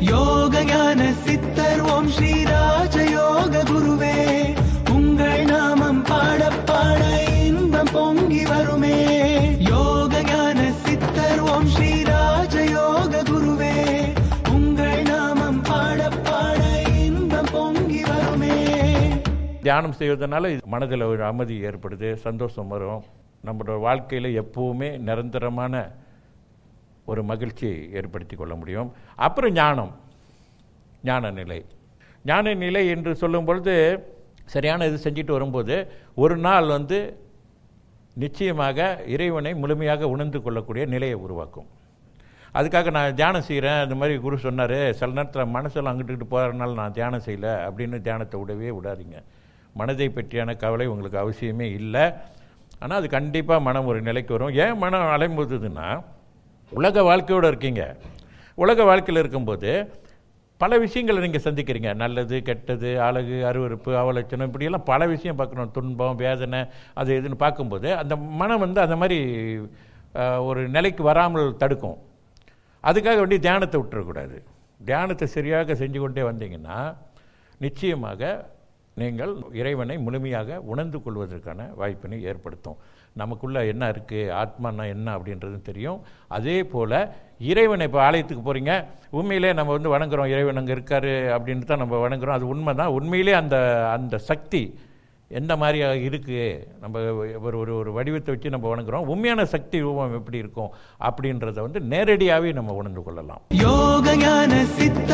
யோக ஞான சித்தர் ஓம் ஸ்ரீராஜ யோக குருவே உங்கள் நாமம் பாட பாட இன்பம் பொங்கி வருமே யோக ஞான சித்தர் ஓம் ஸ்ரீராஜ யோக குருவே உங்கள் நாமம் பாட பாட இன்பம் பொங்கி வருமே தியானம் செய்வதனால இது மனதில் ஒரு அமைதி ஏற்படுது சந்தோஷம் வரும் நம்மளோட வாழ்க்கையில் எப்பவுமே நிரந்தரமான ஒரு மகிழ்ச்சியை ஏற்படுத்தி கொள்ள முடியும் அப்புறம் ஞானம் ஞான நிலை ஞான நிலை என்று சொல்லும் பொழுது சரியான இது செஞ்சுட்டு வரும்போது ஒரு நாள் வந்து நிச்சயமாக இறைவனை முழுமையாக உணர்ந்து கொள்ளக்கூடிய நிலையை உருவாக்கும் அதுக்காக நான் தியானம் செய்கிறேன் இந்த மாதிரி குரு சொன்னார் சில நேரத்தில் மனசெல்லாம் அங்கிட்டு போகிறனால நான் தியானம் செய்யலை அப்படின்னு தியானத்தை விடவே விடாதீங்க மனதை பற்றியான கவலை உங்களுக்கு அவசியமே இல்லை ஆனால் அது கண்டிப்பாக மனம் ஒரு நிலைக்கு வரும் ஏன் மனம் அலைம்போதுன்னா உலக வாழ்க்கையோடு இருக்கீங்க உலக வாழ்க்கையில் இருக்கும்போது பல விஷயங்களை நீங்கள் சந்திக்கிறீங்க நல்லது கெட்டது அழகு அருவருப்பு அவலட்சணம் இப்படியெல்லாம் பல விஷயம் பார்க்கணும் துன்பம் வேதனை அது இதுன்னு பார்க்கும்போது அந்த மனம் வந்து அந்த மாதிரி அஹ், ஒரு நிலைக்கு வராமல் தடுக்கும் அதுக்காக வேண்டி தியானத்தை விட்டுறக்கூடாது தியானத்தை சரியாக செஞ்சு கொண்டே வந்தீங்கன்னா நிச்சயமாக நீங்கள் இறைவனை முழுமையாக உணர்ந்து கொள்வதற்கான வாய்ப்பினை ஏற்படுத்தும் நமக்குள்ளே என்ன இருக்குது ஆத்மானா என்ன அப்படின்றதும் தெரியும் அதே போல் இறைவனை இப்போ ஆலயத்துக்கு போகிறீங்க உண்மையிலே நம்ம வந்து வணங்குறோம் இறைவன் அங்கே இருக்காரு அப்படின்னு தான் நம்ம வணங்குறோம் அது உண்மை தான் உண்மையிலே அந்த அந்த சக்தி எந்த மாதிரி இருக்குது நம்ம ஒரு ஒரு ஒரு வடிவத்தை வச்சு நம்ம வணங்குறோம் உண்மையான சக்தி ரூபம் எப்படி இருக்கும் அப்படின்றத வந்து நேரடியாகவே நம்ம உணர்ந்து கொள்ளலாம் யோக ஞான சித்த